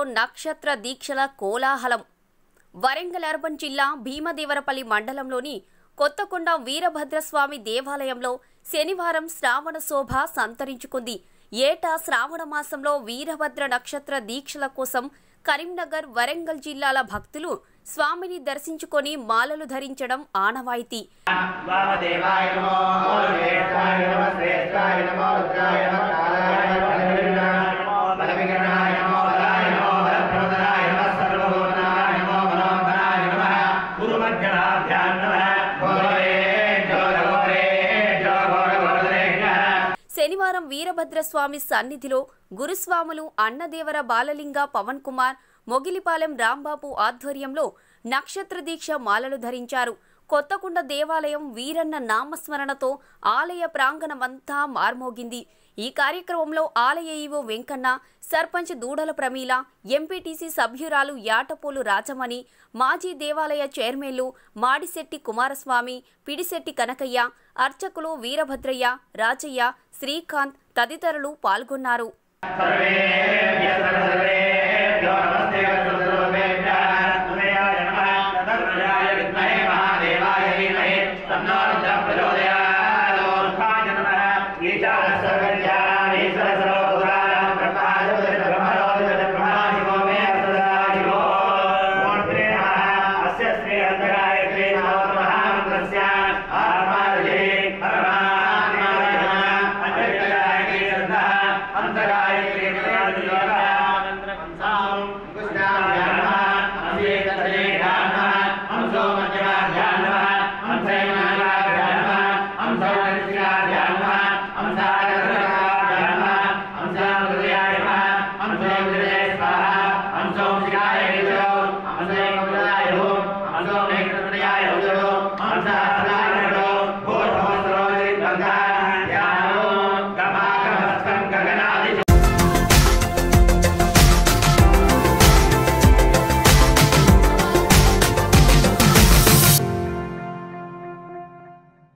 నక్షత్ర దీక్షల కోలాహలం వరంగల్ అర్బన్ జిల్లా భీమదేవరపల్లి మండలంలోని కొత్తకొండ వీరభద్రస్వామి దేవాలయంలో శనివారం శ్రావణ శోభ సంతరించుకుంది ఏటా శ్రావణ మాసంలో వీరభద్ర నక్షత్ర దీక్షల కోసం కరీంనగర్ వరంగల్ జిల్లాల భక్తులు స్వామిని దర్శించుకొని మాలలు ధరించడం ఆనవాయితీ వామదేవాయ నమో శ్రేష్ఠాయ నమో శ్రేష్ఠాయ నమో రుద్రాయ నమో కాలాయ నమో బలవిగ్రహాయ నమో బలవిగ్రహాయ నమో బలాయ నమో బలప్రదనాయ నమో సర్వభూతనాయ నమో మనోహరాయ నమః గురుమధ్యరాధ్యాన్ నమః గోరే జోర గోరే జో గోర గోరదేహ శనివారం వీరభద్రస్వామి సన్నిధిలో గురుస్వాములు అన్నదేవర బాలలింగ పవన్ కుమార్ మొగిలిపాలెం రాంబాబు ఆధ్వర్యంలో నక్షత్ర దీక్ష మాలలు ధరించారు కొత్తకుండ దేవాలయం వీరన్న నామస్మరణతో ఆలయ ప్రాంగణమంతా మార్మోగింది ఈ కార్యక్రమంలో ఆలయ ఈవో వెంకన్న సర్పంచ్ దూడల ప్రమీల ఎంపీటీసీ సభ్యురాలు యాటపోలు రాజమణి మాజీ దేవాలయ చైర్మన్లు మాడిశెట్టి కుమారస్వామి పిడిశెట్టి కనకయ్య అర్చకులు వీరభద్రయ్య రాజయ్య శ్రీకాంత్ తదితరులు పాల్గొన్నారు సర్వేభ్యः సర్వేభ్యో నమస్తే